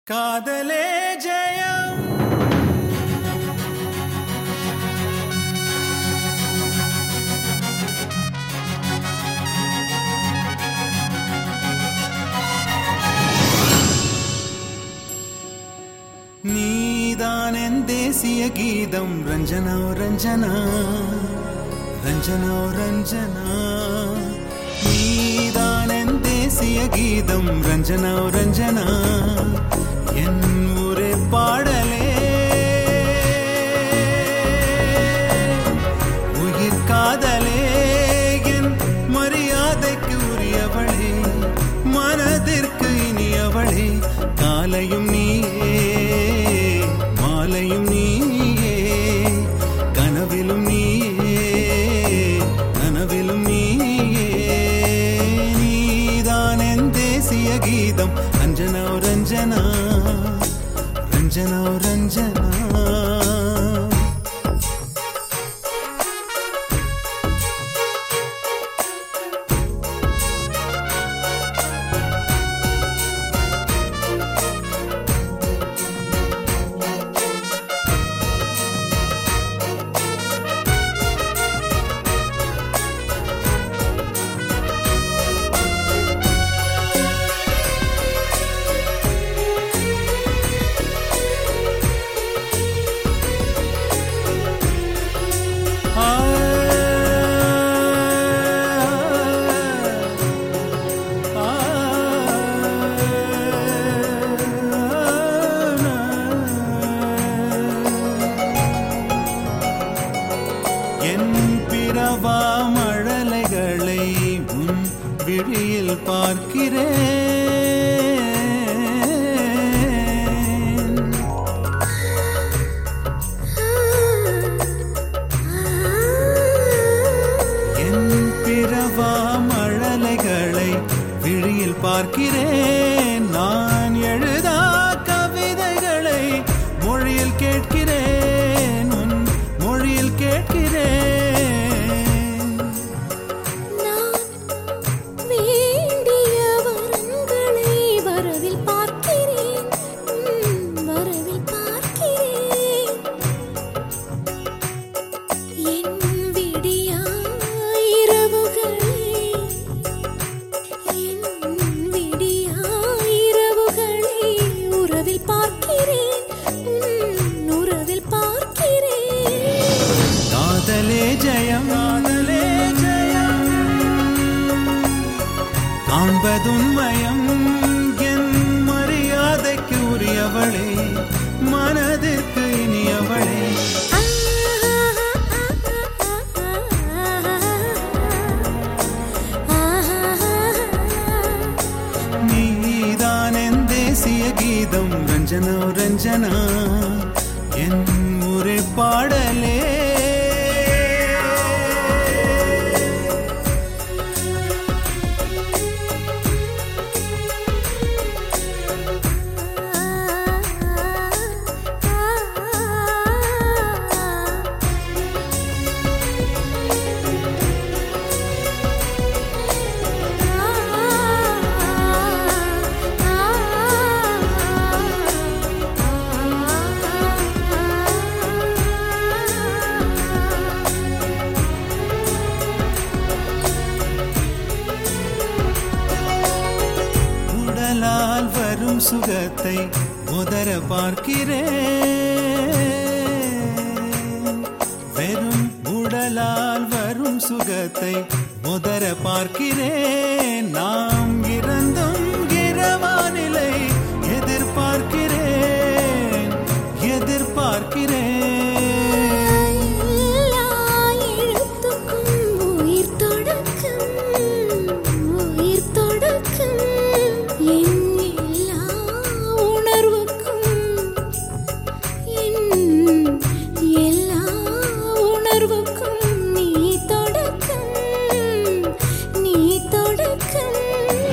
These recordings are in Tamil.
காதலே ஜெயம் நீதான் என் தேசிய கீதம் ரஞ்சனா ரஞ்சனா ரஞ்சனா ரஞ்சனா நீதான் என் தேசிய கீதம் ரஞ்சனா ரஞ்சனா என் ஊரே பாடலே உயிர் காதலே என் மரியாதைக்கு உரியவளே மனதிற்கு இனியவளே காலையும் நீயே மாலையும் நீயே கனவிலும் நீயே கனவிலும் நீயே நீதான் என் தேசிய கீதம் ரஞ்சனா ரஞ்சனா ரஞ்சனா ரஞ்சனா என் பிறவா மழலைகளை உன் விழியில் பார்க்கிறேன் என் பிறவா மழலைகளை விழியில் பார்க்கிறேன் நான் எழுதா கவிதைகளை மொழியில் கேட்கிறேன் உன் மொழியில் கேட்கிறேன் நான் வேண்டிய வரங்களை வரவில் பார்க்கிறேன் உம், வரவில் பார்க்கிறேன் என் விடியா இரவுகளை என் விடியா இரவுகளை உறவில் பார்க்கிறேன் உம், உறவில் பார்க்கிறேன் காதலே ஜெயம் காதலே ஜெயம் காண்பதுண்மயம் என் மரியாதைக்கு உரியவளே மனதிற்கு இனியவளே நீதான் என் தேசிய கீதம் ரஞ்சனா ரஞ்சனா என் ஊரே பாடலே உடலால் வரும் சுகத்தை உதர பார்க்கிறேன் வெறும் உடலால் வரும் சுகத்தை உதர பார்க்கிறேன் நாம் இறந்தும் இரவானிலை எதிர்பார்க்கிறேன் எதிர்பார்க்கிறேன் எல்லா எழுத்துக்கும் உயிர் தொடக்கம் உயிர் தொடக்கம் என் எல்லா உணர்வுக்கும் என் எல்லா உணர்வுக்கும் நீ தொடக்கம் நீ தொடக்கம்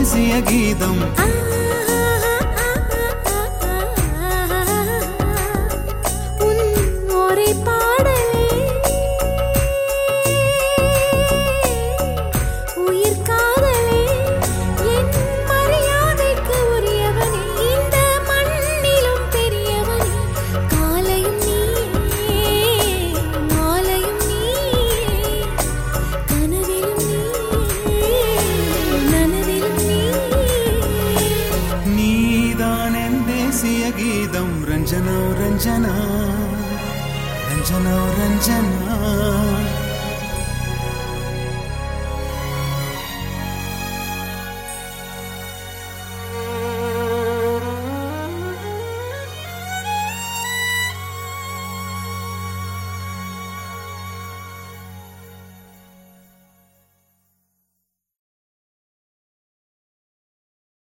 தேசிய கீதம் உன் ஒரே பாடலே உயிர் காதலே என் மரியாதைக்கு உரியவனே இந்த மண்ணிலும் பெரியவனே காலையும் நீயே மாலையும் நீயே கனவிலும் நீயே நனவிலும் நீயே நீதான் என் தேசிய கீதம் ரஞ்சனோ ரஞ்சனா ரஞ்சனோ ரஞ்சனா